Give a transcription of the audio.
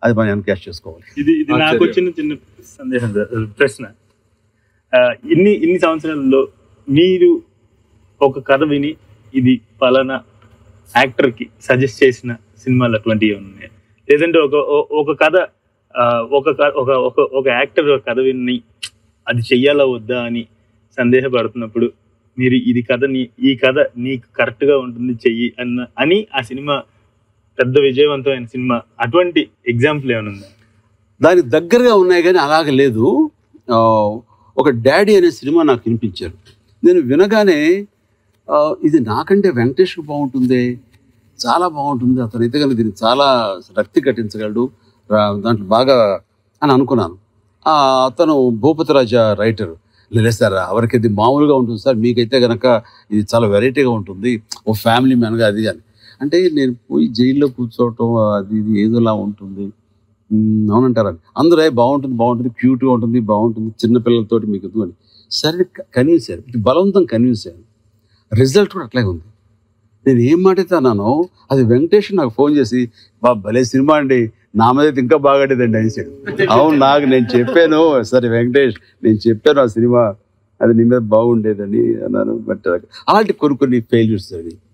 అది మనం ఎన్కాష్ చేసుకోవాలి ఇది ఇది నాకు ఆశ్చర్యం. వచ్చిన చిన్న సందేహం సార్, ప్రశ్న ఆ, ఇన్ని ఇన్ని సంవత్సరాల్లో మీరు ఒక కథ విని ఇది పలానా యాక్టర్ కి సజెస్ట్ చేసిన సినిమాలు అటువంటివి ఉన్నాయి లేదంటే ఒక ఓ- ఒక కథ ఆ, ఒక క- ఒక ఒక ఒక యాక్టర్ ఒక కథ విని అది చెయ్యాలా వద్దా అని సందేహపడుతున్నప్పుడు మీరు ఇది కథ నీ ఈ కథ నీకు కరెక్ట్ గా ఉంటుంది చెయ్యి అన్న అని ఆ సినిమా పెద్ద విజయవంతమైన సినిమా అటువంటి ఎగ్జాంపుల్ ఏమైనా ఉందా దానికి దగ్గరగా ఉన్నాయి కానీ అలాగే లేదు ఆ, ఒక డాడీ అనే సినిమా నాకు వినిపించారు నేను వినగానే ఆ, ఇది నాకంటే వెంకటేష్ బాగుంటుంది చాలా బాగుంటుంది అతను అయితే కనుక దీన్ని చాలా రక్తి కట్టించగలడు రా- దాంట్లో బాగా అని అనుకున్నాను ఆ, అతను భూపతి రాజా రైటర్ లేదు సార్ ఎవరికి ఇది మామూలుగా ఉంటుంది సార్ మీకైతే కనుక ఇది చాలా వెరైటీగా ఉంటుంది ఓ ఫ్యామిలీ మ్యాన్గా అది అని అంటే నేను పోయి జైల్లో కూర్చోవటం అది ఇది ఏదోలా ఉంటుంది మ్మ్, అవునంటారా అందరూ "ఏ, బాగుంటుంది బాగుంటుంది క్యూట్గా ఉంటుంది బాగుంటుంది చిన్న పిల్లలతోటి మీకు ఇది" అని సరే కన్విన్స్ అయ్యారు ఇది బలవంతం కన్విన్స్ అయ్యాను రిజల్ట్ కూడా అట్లాగే ఉంది నేను ఏం మాటైతే అన్నానో అది వెంకటేష్ నాకు ఫోన్ చేసి బా భలే సినిమా అండి నా మీద అయితే ఇంకా బాగాడేదండి అనేసాడు అవును నాకు నేను చెప్పాను సరే వెంకటేష్ నేను చెప్పాను ఆ సినిమా అది నీ మీద బాగుండేదని అన్నాను బట్ అలాంటి కొన్ని కొన్ని ఫెయిల్యూర్స్ అవి